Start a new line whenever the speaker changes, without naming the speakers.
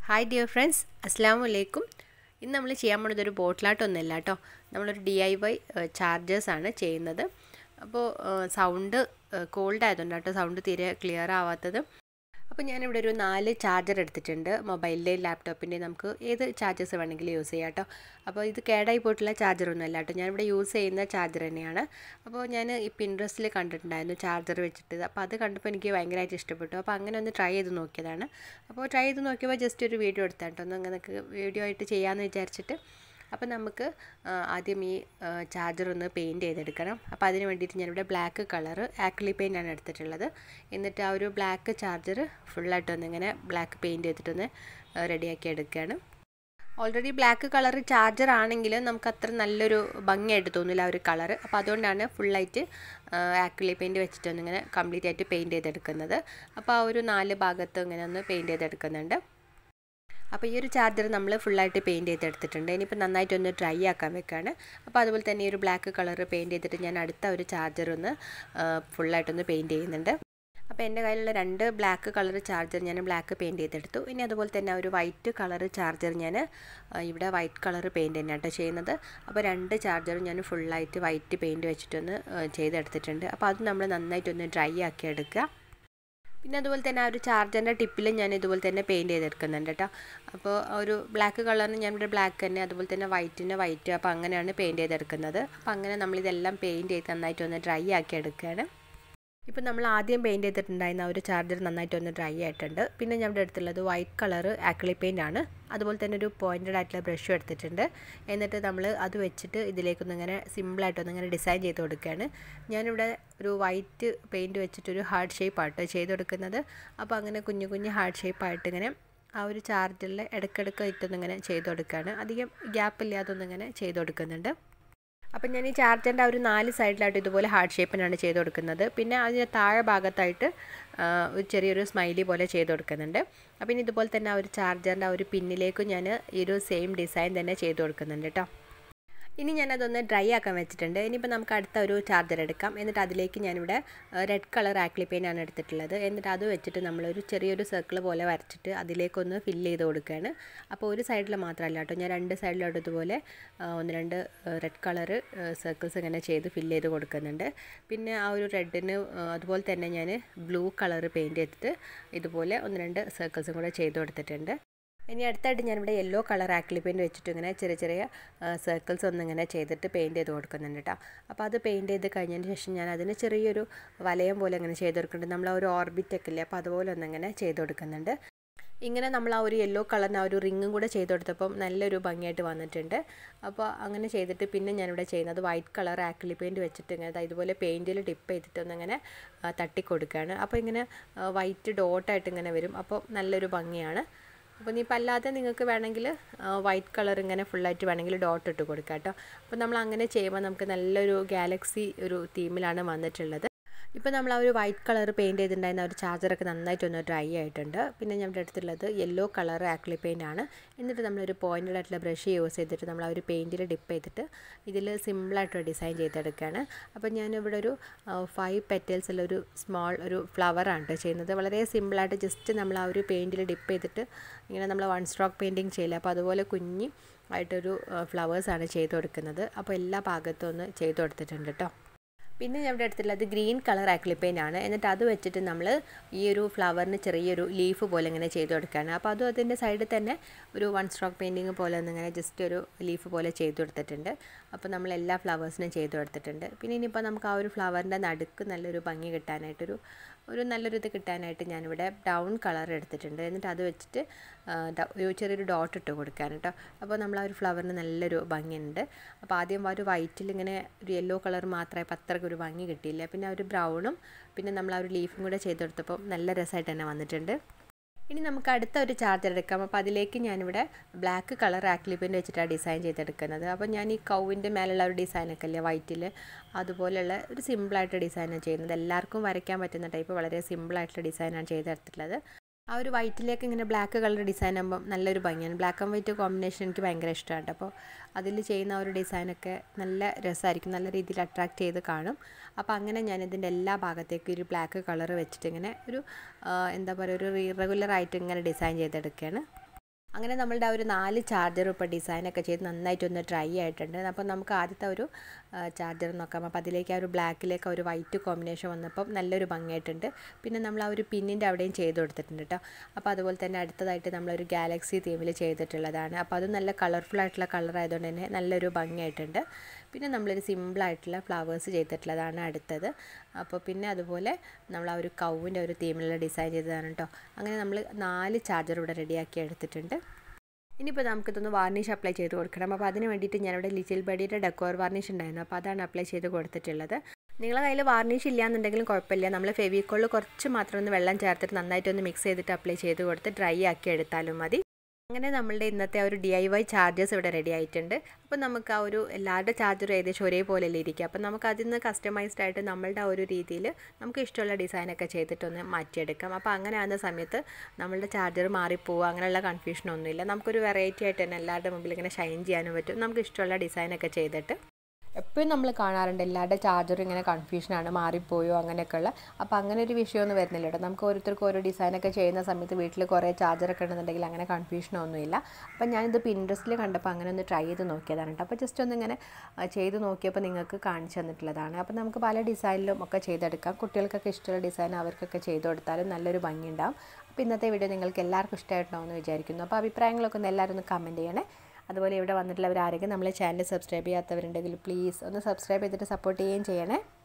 hi dear friends അസ്സാം വലൈക്കും ഇന്ന് നമ്മൾ ചെയ്യാൻ പോണത് ഒരു ബോട്ടിലാട്ടൊന്നുമല്ല കേട്ടോ നമ്മളൊരു ഡി ഐ വൈ ചാർജേഴ്സാണ് ചെയ്യുന്നത് അപ്പോൾ സൗണ്ട് കോൾഡ് ആയതുകൊണ്ട് കേട്ടോ സൗണ്ട് തീരെ ക്ലിയർ ആവാത്തത് അപ്പോൾ ഞാനിവിടെ ഒരു നാല് ചാർജർ എടുത്തിട്ടുണ്ട് മൊബൈലിൻ്റെയും ലാപ്ടോപ്പിൻ്റെയും നമുക്ക് ഏത് ചാർജേഴ്സ് വേണമെങ്കിലും യൂസ് ചെയ്യാം കേട്ടോ അപ്പോൾ ഇത് കേടായി പോയിട്ടുള്ള ചാർജറൊന്നും അല്ല കേട്ടോ ഞാനിവിടെ യൂസ് ചെയ്യുന്ന ചാർജർ തന്നെയാണ് അപ്പോൾ ഞാൻ ഈ പിൻട്രസ്റ്റിൽ കണ്ടിട്ടുണ്ടായിരുന്നു ചാർജർ വെച്ചിട്ട് അപ്പോൾ അത് കണ്ടപ്പോൾ എനിക്ക് ഭയങ്കരമായിട്ട് ഇഷ്ടപ്പെട്ടു അപ്പോൾ അങ്ങനെ ഒന്ന് ട്രൈ ചെയ്ത് നോക്കിയതാണ് അപ്പോൾ ട്രൈ ചെയ്ത് നോക്കിയപ്പോൾ ജസ്റ്റ് ഒരു വീഡിയോ എടുത്താൽ കേട്ടോ ഒന്ന് അങ്ങനെ വീഡിയോ ആയിട്ട് ചെയ്യാമെന്ന് വിചാരിച്ചിട്ട് അപ്പോൾ നമുക്ക് ആദ്യം ഈ ചാർജർ ഒന്ന് പെയിൻറ്റ് ചെയ്തെടുക്കണം അപ്പോൾ അതിന് വേണ്ടിയിട്ട് ഞാനിവിടെ ബ്ലാക്ക് കളർ ആക്ലി പെയിൻ്റാണ് എടുത്തിട്ടുള്ളത് എന്നിട്ട് ആ ഒരു ബ്ലാക്ക് ചാർജർ ഫുള്ളായിട്ട് ഒന്ന് ഇങ്ങനെ ബ്ലാക്ക് പെയിൻറ്റ് ചെയ്തിട്ടൊന്ന് റെഡിയാക്കി എടുക്കുകയാണ് ഓൾറെഡി ബ്ലാക്ക് കളർ ചാർജർ ആണെങ്കിൽ നമുക്ക് അത്ര നല്ലൊരു ഭംഗിയായിട്ട് തോന്നില്ല ആ ഒരു കളർ അപ്പോൾ അതുകൊണ്ടാണ് ഫുള്ളായിട്ട് ആക്രിലി പെയിൻറ്റ് വെച്ചിട്ടൊന്ന് ഇങ്ങനെ കംപ്ലീറ്റ് ആയിട്ട് പെയിൻറ്റ് ചെയ്തെടുക്കുന്നത് അപ്പോൾ ആ ഒരു നാല് ഭാഗത്ത് ഇങ്ങനെ ഒന്ന് പെയിൻറ്റ് ചെയ്തെടുക്കുന്നുണ്ട് അപ്പോൾ ഈ ഒരു ചാർജർ നമ്മൾ ഫുള്ളായിട്ട് പെയിൻറ്റ് ചെയ്തെടുത്തിട്ടുണ്ട് ഇനിയിപ്പോൾ നന്നായിട്ടൊന്ന് ഡ്രൈ ആക്കാൻ വെക്കുകയാണ് അപ്പോൾ അതുപോലെ തന്നെ ഈ ഒരു ബ്ലാക്ക് കളർ പെയിൻറ്റ് ചെയ്തിട്ട് ഞാൻ അടുത്ത ഒരു ചാർജർ ഒന്ന് ഫുള്ളായിട്ടൊന്ന് പെയിൻറ്റ് ചെയ്യുന്നുണ്ട് അപ്പോൾ എൻ്റെ കയ്യിലുള്ള രണ്ട് ബ്ലാക്ക് കളർ ചാർജർ ഞാൻ ബ്ലാക്ക് പെയിൻറ്റ് ചെയ്തെടുത്തു ഇനി അതുപോലെ തന്നെ ഒരു വൈറ്റ് കളർ ചാർജർ ഞാൻ ഇവിടെ വൈറ്റ് കളർ പെയിൻറ്റ് തന്നെയാണ് കേട്ടോ ചെയ്യുന്നത് അപ്പോൾ രണ്ട് ചാർജറും ഞാൻ ഫുള്ളായിട്ട് വൈറ്റ് പെയിൻറ്റ് വെച്ചിട്ടൊന്ന് ചെയ്തെടുത്തിട്ടുണ്ട് അപ്പോൾ അത് നമ്മൾ നന്നായിട്ടൊന്ന് ഡ്രൈ ആക്കി എടുക്കുക പിന്നെ അതുപോലെ തന്നെ ആ ഒരു ചാർജറിൻ്റെ ടിപ്പിൽ ഞാൻ ഇതുപോലെ തന്നെ പെയിൻറ്റ് ചെയ്തെടുക്കുന്നുണ്ട് കേട്ടോ അപ്പോൾ ഒരു ബ്ലാക്ക് കളറിന് ഞാൻ ഇവിടെ ബ്ലാക്ക് തന്നെ അതുപോലെ തന്നെ വൈറ്റിന് വൈറ്റ് അപ്പോൾ അങ്ങനെയാണ് പെയിൻറ്റ് ചെയ്തെടുക്കുന്നത് അപ്പോൾ അങ്ങനെ നമ്മളിതെല്ലാം പെയിൻറ്റ് ചെയ്ത് നന്നായിട്ടൊന്ന് ഡ്രൈ ആക്കി എടുക്കുകയാണ് ഇപ്പോൾ നമ്മൾ ആദ്യം പെയിൻറ്റ് ചെയ്തിട്ടുണ്ടായിരുന്ന ഒരു ചാർജർ നന്നായിട്ടൊന്ന് ഡ്രൈ ആയിട്ടുണ്ട് പിന്നെ ഞാൻ ഇവിടെ എടുത്തുള്ളത് വൈറ്റ് കളർ ആക്ലി പെയിൻ്റ് ആണ് അതുപോലെ തന്നെ ഒരു പോയിൻറ്റഡ് ആയിട്ടുള്ള ബ്രഷും എടുത്തിട്ടുണ്ട് എന്നിട്ട് നമ്മൾ അത് വെച്ചിട്ട് ഇതിലേക്കൊന്ന് ഇങ്ങനെ സിമ്പിളായിട്ടൊന്ന് ഇങ്ങനെ ഡിസൈൻ ചെയ്ത് കൊടുക്കുകയാണ് ഞാനിവിടെ ഒരു വൈറ്റ് പെയിൻറ്റ് വെച്ചിട്ടൊരു ഹാർട്ട് ഷേപ്പായിട്ട് ചെയ്ത് കൊടുക്കുന്നത് അപ്പോൾ അങ്ങനെ കുഞ്ഞു കുഞ്ഞു ഹാർട്ട് ഷേപ്പായിട്ട് ഇങ്ങനെ ആ ഒരു ചാർജറിൽ ഇടയ്ക്കിടയ്ക്ക് ഇട്ടൊന്നിങ്ങനെ ചെയ്ത് കൊടുക്കുകയാണ് അധികം ഗ്യാപ്പില്ലാതൊന്നിങ്ങനെ ചെയ്ത് കൊടുക്കുന്നുണ്ട് അപ്പം ഞാൻ ഈ ചാർജറിൻ്റെ ആ ഒരു നാല് സൈഡിലായിട്ട് ഇതുപോലെ ഹാർട്ട് ഷേപ്പിനാണ് ചെയ്ത് കൊടുക്കുന്നത് പിന്നെ അതിൻ്റെ താഴെ ഭാഗത്തായിട്ട് ഒരു ചെറിയൊരു സ്മൈലി പോലെ ചെയ്ത് കൊടുക്കുന്നുണ്ട് അപ്പം ഇനി ഇതുപോലെ തന്നെ ആ ഒരു ചാർജറിൻ്റെ ആ ഒരു പിന്നിലേക്കും ഞാൻ ഈ ഒരു സെയിം ഡിസൈൻ തന്നെ ചെയ്ത് കൊടുക്കുന്നുണ്ട് കേട്ടോ ഇനി ഞാനതൊന്ന് ഡ്രൈ ആക്കാൻ വെച്ചിട്ടുണ്ട് ഇനിയിപ്പോൾ നമുക്ക് അടുത്ത ഒരു ചാർജർ എടുക്കാം എന്നിട്ട് അതിലേക്ക് ഞാനിവിടെ റെഡ് കളർ ആക്ലി പെയിൻ്റാണ് എടുത്തിട്ടുള്ളത് എന്നിട്ട് അത് വെച്ചിട്ട് നമ്മളൊരു ചെറിയൊരു സർക്കിൾ പോലെ വരച്ചിട്ട് അതിലേക്കൊന്ന് ഫില്ല് ചെയ്ത് കൊടുക്കുകയാണ് അപ്പോൾ ഒരു സൈഡിൽ മാത്രമല്ല കേട്ടോ ഞാൻ രണ്ട് സൈഡിലോട്ട് ഇതുപോലെ ഒന്ന് രണ്ട് റെഡ് കളർ സർക്കിൾസ് ഇങ്ങനെ ചെയ്ത് ഫില്ല് ചെയ്ത് കൊടുക്കുന്നുണ്ട് പിന്നെ ആ ഒരു റെഡിന് അതുപോലെ തന്നെ ഞാൻ ബ്ലൂ കളർ പെയിൻറ്റ് ചെയ്തിട്ട് ഇതുപോലെ ഒന്ന് രണ്ട് സർക്കിൾസും കൂടെ ചെയ്ത് കൊടുത്തിട്ടുണ്ട് ഇനി അടുത്തായിട്ട് ഞാനിവിടെ യെല്ലോ കളർ ആക്ലി പെയിൻറ്റ് വെച്ചിട്ട് ഇങ്ങനെ ചെറിയ ചെറിയ സർക്കിൾസ് ഒന്നിങ്ങനെ ചെയ്തിട്ട് പെയിൻറ്റ് ചെയ്ത് കൊടുക്കുന്നുണ്ട് കേട്ടോ അപ്പോൾ അത് പെയിൻറ്റ് ചെയ്ത് കഴിഞ്ഞതിന് ശേഷം ഞാൻ അതിന് ചെറിയൊരു വലയം പോലെ ഇങ്ങനെ ചെയ്ത് കൊടുക്കുന്നുണ്ട് നമ്മൾ ആ ഒരു ഓർബിറ്റ് ഒക്കെ ഇല്ലേ അപ്പോൾ അതുപോലെ ഒന്നിങ്ങനെ ചെയ്ത് കൊടുക്കുന്നുണ്ട് ഇങ്ങനെ നമ്മൾ ആ ഒരു യെല്ലോ കളറിന് ആ ഒരു റിങ്ങും കൂടെ ചെയ്ത് കൊടുത്തപ്പം നല്ലൊരു ഭംഗിയായിട്ട് വന്നിട്ടുണ്ട് അപ്പോൾ അങ്ങനെ ചെയ്തിട്ട് പിന്നെ ഞാനിവിടെ ചെയ്യുന്നത് വൈറ്റ് കളർ ആക്ലി പെയിൻറ്റ് വെച്ചിട്ട് ഇങ്ങനെ ഇതുപോലെ പെയിൻറ്റിൽ ടിപ്പ് ചെയ്തിട്ട് ഒന്നിങ്ങനെ തട്ടി കൊടുക്കുകയാണ് അപ്പോൾ ഇങ്ങനെ വൈറ്റ് ഡോട്ടായിട്ട് ഇങ്ങനെ വരും അപ്പോൾ നല്ലൊരു ഭംഗിയാണ് അപ്പോൾ ഇനിയിപ്പോൾ അല്ലാതെ നിങ്ങൾക്ക് വേണമെങ്കിൽ വൈറ്റ് കളർ ഇങ്ങനെ ഫുള്ളായിട്ട് വേണമെങ്കിൽ ഡോട്ട് ഇട്ട് കൊടുക്കാം കേട്ടോ അപ്പോൾ നമ്മൾ അങ്ങനെ ചെയ്യുമ്പോൾ നമുക്ക് നല്ലൊരു ഗാലക്സി ഒരു തീമിലാണ് വന്നിട്ടുള്ളത് ഇപ്പോൾ നമ്മൾ ആ ഒരു വൈറ്റ് കളർ പെയിൻറ്റ് ചെയ്തിട്ടുണ്ടായിരുന്ന ഒരു ചാർജറൊക്കെ നന്നായിട്ടൊന്ന് ഡ്രൈ ആയിട്ടുണ്ട് പിന്നെ ഞാൻ ഇവിടെ എടുത്തിട്ടുള്ളത് യെല്ലോ കളർ ആക്ലി പെയിൻ്റ് ആണ് എന്നിട്ട് നമ്മളൊരു പോയിൻറ്റഡ് ആയിട്ടുള്ള ബ്രഷ് യൂസ് ചെയ്തിട്ട് നമ്മൾ ആ ഒരു പെയിൻറ്റിൽ ഡിപ്പ് ചെയ്തിട്ട് ഇതിൽ സിമ്പിളായിട്ട് ഡിസൈൻ ചെയ്തെടുക്കുകയാണ് അപ്പോൾ ഞാനിവിടെ ഒരു ഫൈവ് പെറ്റൽസുള്ള ഒരു സ്മോൾ ഒരു ഫ്ലവറാണ് ചെയ്യുന്നത് വളരെ സിമ്പിളായിട്ട് ജസ്റ്റ് നമ്മൾ ആ ഒരു പെയിൻറ്റിൽ ഡിപ്പ് ചെയ്തിട്ട് ഇങ്ങനെ നമ്മൾ വൺ സ്ട്രോക്ക് പെയിൻറ്റിങ് ചെയ്യില്ല അപ്പോൾ അതുപോലെ കുഞ്ഞി ആയിട്ടൊരു ഫ്ലവേഴ്സാണ് ചെയ്ത് കൊടുക്കുന്നത് അപ്പോൾ എല്ലാ ഭാഗത്തും ഒന്ന് ചെയ്ത് കൊടുത്തിട്ടുണ്ട് കേട്ടോ പിന്നെ ഞാൻ ഇവിടെ എടുത്തിട്ടുള്ളത് ഗ്രീൻ കളർ ആക്ലിപ്പെയിൻ ആണ് എന്നിട്ട് അത് വെച്ചിട്ട് നമ്മൾ ഈ ഒരു ഫ്ലവറിന് ചെറിയൊരു ലീഫ് പോലെ ഇങ്ങനെ ചെയ്ത് കൊടുക്കുകയാണ് അപ്പോൾ അതും അതിൻ്റെ സൈഡിൽ തന്നെ ഒരു വൺ സ്ട്രോക്ക് പെയിൻറ്റിങ് പോലെ ഒന്നിങ്ങനെ ജസ്റ്റ് ഒരു ലീഫ് പോലെ ചെയ്ത് കൊടുത്തിട്ടുണ്ട് അപ്പോൾ നമ്മൾ എല്ലാ ഫ്ലവേഴ്സിനും ചെയ്ത് കൊടുത്തിട്ടുണ്ട് പിന്നെ ഇനിയിപ്പോൾ നമുക്ക് ആ ഒരു ഫ്ലവറിൻ്റെ നടുക്ക് നല്ലൊരു ഭംഗി കിട്ടാനായിട്ടൊരു ഒരു നല്ലൊരു ഇത് കിട്ടാനായിട്ട് ഞാനിവിടെ ബ്രൗൺ കളർ എടുത്തിട്ടുണ്ട് എന്നിട്ട് അത് വെച്ചിട്ട് ഒരു ചെറിയൊരു ഡോട്ട് ഇട്ട് കൊടുക്കാൻ കേട്ടോ അപ്പോൾ നമ്മൾ ആ ഒരു ഫ്ലവറിന് നല്ലൊരു ഭംഗിയുണ്ട് അപ്പോൾ ആദ്യം ആ ഒരു വൈറ്റിൽ ഇങ്ങനെ ഒരു യെല്ലോ കളർ മാത്രമേ അത്രയ്ക്ക് ഒരു ഭംഗി കിട്ടിയില്ല പിന്നെ ആ ഒരു ബ്രൗണും പിന്നെ നമ്മൾ ആ ഒരു ലീഫും കൂടെ ചെയ്തെടുത്തപ്പോൾ നല്ല രസമായിട്ട് തന്നെ വന്നിട്ടുണ്ട് ഇനി നമുക്ക് അടുത്ത ഒരു ചാർജർ എടുക്കാം അപ്പോൾ അതിലേക്ക് ഞാനിവിടെ ബ്ലാക്ക് കളർ ആക്ലിപ്പിൻ്റെ വെച്ചിട്ടാണ് ഡിസൈൻ ചെയ്തെടുക്കുന്നത് അപ്പോൾ ഞാൻ ഈ കൗവിൻ്റെ മേലുള്ള ഒരു ഡിസൈനൊക്കെ അല്ലേ വൈറ്റിൽ അതുപോലെയുള്ള ഒരു സിമ്പിളായിട്ട് ഡിസൈനാണ് ചെയ്യുന്നത് എല്ലാവർക്കും വരയ്ക്കാൻ പറ്റുന്ന ടൈപ്പ് വളരെ സിമ്പിളായിട്ടുള്ള ഡിസൈനാണ് ചെയ്തെടുത്തിട്ടുള്ളത് ആ ഒരു വൈറ്റിലേക്ക് ഇങ്ങനെ ബ്ലാക്ക് കളർ ഡിസൈൻ ആകുമ്പോൾ നല്ലൊരു ഭംഗിയാണ് ബ്ലാക്ക് ആൻഡ് വൈറ്റ് കോമ്പിനേഷൻ എനിക്ക് ഭയങ്കര ഇഷ്ടമാണ് അപ്പോൾ അതിൽ ചെയ്യുന്ന ആ ഒരു ഡിസൈനൊക്കെ നല്ല രസമായിരിക്കും നല്ല രീതിയിൽ അട്രാക്റ്റ് ചെയ്ത് കാണും അപ്പോൾ അങ്ങനെ ഞാൻ ഇതിൻ്റെ എല്ലാ ഭാഗത്തേക്കും ഒരു ബ്ലാക്ക് കളർ വെച്ചിട്ട് ഇങ്ങനെ ഒരു എന്താ പറയുക ഒരു ഇറഗുലർ ആയിട്ട് ഇങ്ങനെ ഡിസൈൻ ചെയ്തെടുക്കുകയാണ് അങ്ങനെ നമ്മളുടെ ആ ഒരു നാല് ചാർജർ ഇപ്പോൾ ഡിസൈനൊക്കെ ചെയ്ത് നന്നായിട്ടൊന്ന് ട്രൈ ആയിട്ടുണ്ട് അപ്പോൾ നമുക്ക് ആദ്യത്തെ ഒരു ചാർജർ നോക്കാം അപ്പോൾ അതിലേക്ക് ആ ഒരു ബ്ലാക്കിലേക്ക് ആ ഒരു വൈറ്റ് കോമ്പിനേഷൻ വന്നപ്പോൾ നല്ലൊരു ഭംഗിയായിട്ടുണ്ട് പിന്നെ നമ്മൾ ആ ഒരു പിന്നിൻ്റെ അവിടെയും ചെയ്ത് കൊടുത്തിട്ടുണ്ട് കേട്ടോ അപ്പോൾ അതുപോലെ തന്നെ അടുത്തതായിട്ട് നമ്മളൊരു ഗാലക്സി തീമിൽ ചെയ്തിട്ടുള്ളതാണ് അപ്പോൾ അത് നല്ല കളർഫുൾ ആയിട്ടുള്ള കളർ ആയതുകൊണ്ട് തന്നെ നല്ലൊരു ഭംഗിയായിട്ടുണ്ട് പിന്നെ നമ്മളൊരു സിമ്പിളായിട്ടുള്ള ഫ്ലവേഴ്സ് ചെയ്തിട്ടുള്ളതാണ് അടുത്തത് അപ്പോൾ പിന്നെ അതുപോലെ നമ്മൾ ആ ഒരു കൗവിൻ്റെ ഒരു തീമിലുള്ള ഡിസൈൻ ചെയ്തതാണ് കേട്ടോ അങ്ങനെ നമ്മൾ നാല് ചാർജർ ഇവിടെ റെഡിയാക്കി എടുത്തിട്ടുണ്ട് ഇനിയിപ്പോൾ നമുക്കിതൊന്ന് വാർണിഷ് അപ്ലൈ ചെയ്ത് കൊടുക്കണം അപ്പോൾ അതിന് വേണ്ടിയിട്ട് ഞാനിവിടെ ലിറ്റിൽ ബഡിയുടെ ഡെക്കോർ വാർണിഷ് ഉണ്ടായിരുന്നു അപ്പോൾ അതാണ് അപ്ലൈ ചെയ്ത് കൊടുത്തിട്ടുള്ളത് നിങ്ങളെ കയ്യിൽ വാർണിഷ് ഇല്ലാന്നുണ്ടെങ്കിലും കുഴപ്പമില്ല നമ്മൾ ഫെവിക്കോളിൽ കുറച്ച് മാത്രം ഒന്ന് വെള്ളം ചേർത്തിട്ട് നന്നായിട്ടൊന്ന് മിക്സ് ചെയ്തിട്ട് അപ്ലൈ ചെയ്ത് കൊടുത്ത് ഡ്രൈ ആക്കി എടുത്താലും മതി അങ്ങനെ നമ്മളുടെ ഇന്നത്തെ ആ ഒരു ഡി ഐ വൈ ചാർജേഴ്സ് ഇവിടെ റെഡി ആയിട്ടുണ്ട് അപ്പോൾ നമുക്ക് ആ ഒരു എല്ലാവരുടെ ചാർജറും ഏകദേശം ഒരേപോലെയല്ലേ ഇരിക്കുക അപ്പോൾ നമുക്ക് അതിൽ നിന്ന് കസ്റ്റമൈസ്ഡ് ആയിട്ട് നമ്മളുടെ ആ ഒരു രീതിയിൽ നമുക്ക് ഇഷ്ടമുള്ള ഡിസൈനൊക്കെ ചെയ്തിട്ടൊന്ന് മാറ്റിയെടുക്കാം അപ്പോൾ അങ്ങനെ ആകുന്ന സമയത്ത് നമ്മളുടെ ചാർജർ മാറിപ്പോവുക അങ്ങനെയുള്ള കൺഫ്യൂഷനൊന്നുമില്ല നമുക്കൊരു വെറൈറ്റി ആയിട്ട് തന്നെ എല്ലാവരുടെ മുമ്പിൽ ഇങ്ങനെ ഷൈൻ ചെയ്യാനും പറ്റും നമുക്ക് ഇഷ്ടമുള്ള ഡിസൈനൊക്കെ ചെയ്തിട്ട് എപ്പോഴും നമ്മൾ കാണാറുണ്ട് എല്ലാവരുടെ ചാർജറും ഇങ്ങനെ കൺഫ്യൂഷനാണ് മാറിപ്പോയോ അങ്ങനെയൊക്കെയുള്ള അപ്പോൾ അങ്ങനെ ഒരു വിഷയമൊന്നും വരുന്നില്ല കേട്ടോ നമുക്ക് ഓരോരുത്തർക്കും ഓരോ ഡിസൈനൊക്കെ ചെയ്യുന്ന സമയത്ത് വീട്ടിൽ കുറേ ചാർജറൊക്കെ ഉണ്ടെന്നുണ്ടെങ്കിൽ അങ്ങനെ കൺഫ്യൂഷനൊന്നുമില്ല അപ്പോൾ ഞാനിത് പിൻട്രസ്റ്റിൽ കണ്ടപ്പോൾ അങ്ങനെ ഒന്ന് ട്രൈ ചെയ്ത് നോക്കിയതാണ് കേട്ടോ അപ്പോൾ ജസ്റ്റ് ഒന്ന് ഇങ്ങനെ ചെയ്ത് നോക്കിയപ്പോൾ നിങ്ങൾക്ക് കാണിച്ചു തന്നിട്ടുള്ളതാണ് അപ്പോൾ നമുക്ക് പല ഡിസൈനിലും ഒക്കെ ചെയ്തെടുക്കാം കുട്ടികൾക്കൊക്കെ ഇഷ്ടമുള്ള ഡിസൈൻ അവർക്കൊക്കെ ചെയ്ത് കൊടുത്താലും നല്ലൊരു ഭംഗി ഉണ്ടാവും അപ്പോൾ ഇന്നത്തെ വീഡിയോ നിങ്ങൾക്ക് എല്ലാവർക്കും ഇഷ്ടമായിട്ടുണ്ടാവുമെന്ന് വിചാരിക്കുന്നു അപ്പോൾ അഭിപ്രായങ്ങളൊക്കെ ഒന്ന് എല്ലാവരും ഒന്ന് കമൻറ്റ് ചെയ്യണേ അതുപോലെ ഇവിടെ വന്നിട്ടുള്ളവർ ആരെങ്കിലും നമ്മളെ ചാനൽ സബ്സ്ക്രൈബ് ചെയ്യാത്തവരുണ്ടെങ്കിൽ പ്ലീസ് ഒന്ന് സബ്സ്ക്രൈബ് ചെയ്തിട്ട് സപ്പോർട്ട് ചെയ്യുകയും ചെയ്യണേ